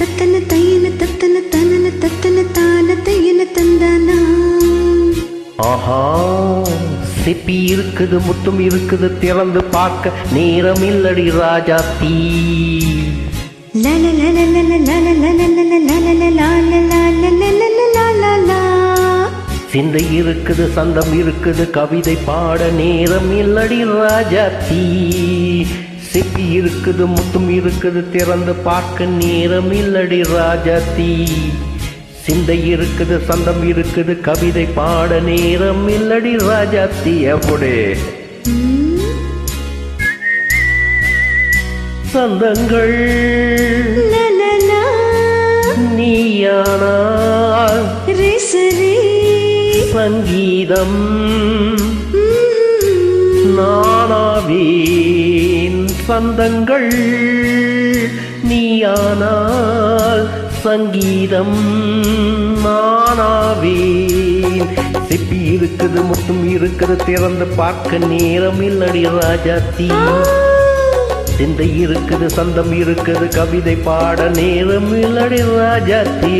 தத்தன தையன தத்தன தனன தத்தன தான தையன தந்தானா ஆஹா சிப்பி இருக்குது முத்தும் இருக்குது திறந்து பார்க்க நேரம் இல்லடி ராஜா தீ லல லல லல லல லல லல லல லல லல லல லல லல சிந்தை இருக்குது சந்தம் இருக்குது கவிதை பாட நேரம் இல்லடி ராஜா தீ சிப்பி இருக்குது முத்தும் இருக்குது திறந்து பார்க்க நேரம் இல்லடி ராஜா தீ சிந்தை இருக்குது சந்தம் இருக்குது கவிதை பாட நேரம் இல்லடி ராஜா தீ அப்படி சந்தங்கள் லலலா நீயானால் ரிசரி சங்கீதம் நானாவேன் சந்தங்கள் நீயானால் சங்கீதம் நானாவேன் சிப்பி இருக்குது முத்தும் இருக்குது திறந்து பார்க்க நேரம் இல்லடி ராஜா தீ சிந்தை இருக்குது சந்தம் இருக்குது கவிதை பாட நேரம் இல்லடி ராஜா தீ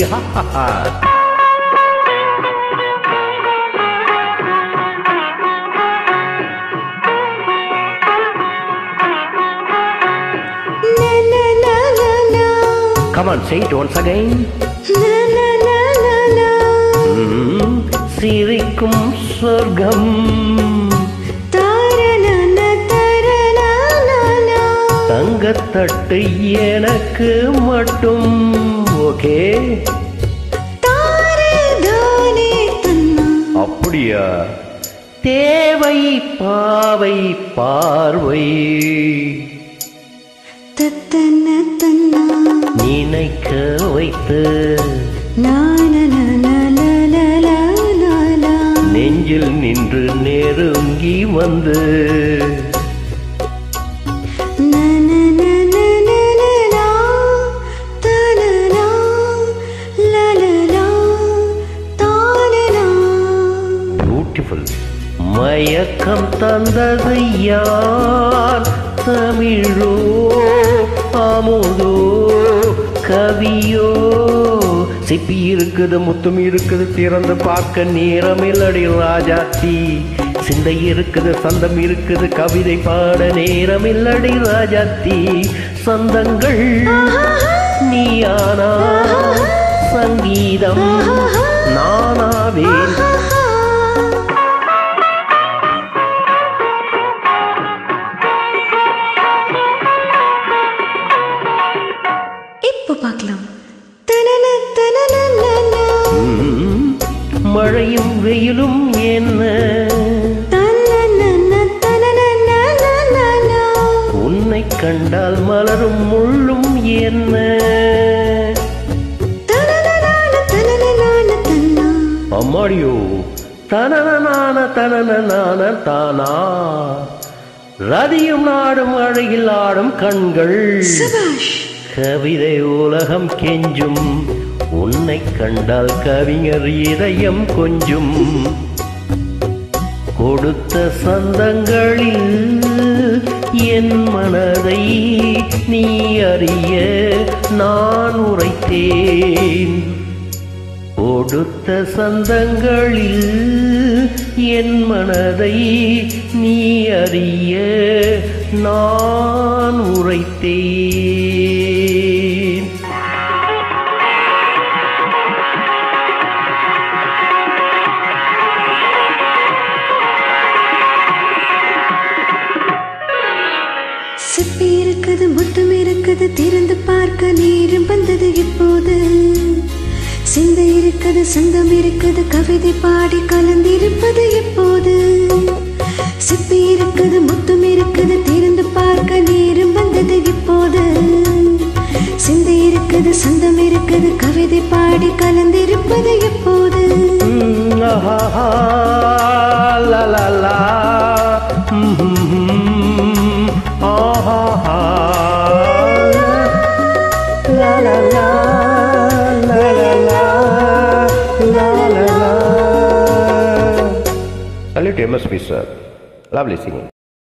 Come on, say it once again. ம், சிரிக்கும் சொர்க்கம் தங்கத்தட்டு எனக்கு மட்டும் ஓகே அப்படியா தேவை பாவை பார்வை நினைக்க வைத்து நெஞ்சில் நின்று நெருங்கி வந்து பியூட்டிஃபுல் மயக்கம் தந்தது யார் தமிழோ அமுதோ கவியோ சிப்பி இருக்குது முத்தும் இருக்குது திறந்து பார்க்க நேரமில்லடி ராஜா தீ சிந்தை இருக்குது சந்தம் இருக்குது கவிதை பாட நேரமில்லடி ராஜா தீ சந்தங்கள் நீயானா சங்கீதம் நானாவேன் இப்போ பார்க்கலாம் தனன தனனனன. ம், மழையும் வெயிலும் என்ன தனனன தனனனனனன. உன்னை கண்டால் மலரும் முள்ளும் என்ன தனனனான தனனனான தன்னா. அம்மாடியோ தனனனான தனனனான தானா ரதியும் நாடும் அழகில் ஆடும் கண்கள் சபாஷ் கவிதை உலகம் கெஞ்சும் உன்னை கண்டால் கவிஞர் இதயம் கொஞ்சும் கொடுத்த சந்தங்களில் என் மனதை நீ அறிய நான் உரைத்தேன் கொடுத்த சந்தங்களில் என் மனதை நீ அறிய நான் உரைத்தேன் சிப்பி இருக்குது முத்தம் இருக்குது திறந்து பார்க்க நேரம் வந்தது இப்போது சிந்தை இருக்குது சந்தம் இருக்குது கவிதை பாடி கலந்திருப்பது எப்போது சிப்பி இருக்குது முத்தம் இருக்குது திறந்து பார்க்க நேரம் வந்தது இப்போது சிந்தை இருக்குது சந்தம் இருக்குது கவிதை பாடி கலந்திருப்பது எப்போது ம், ஆஹாஹா, லா, லா, லா. ம், ம், ம், ஆஹாஹா. லா, லா, லா, லா, லா, லா, லா, லா, லா. Salute MSP, sir. Lovely singing.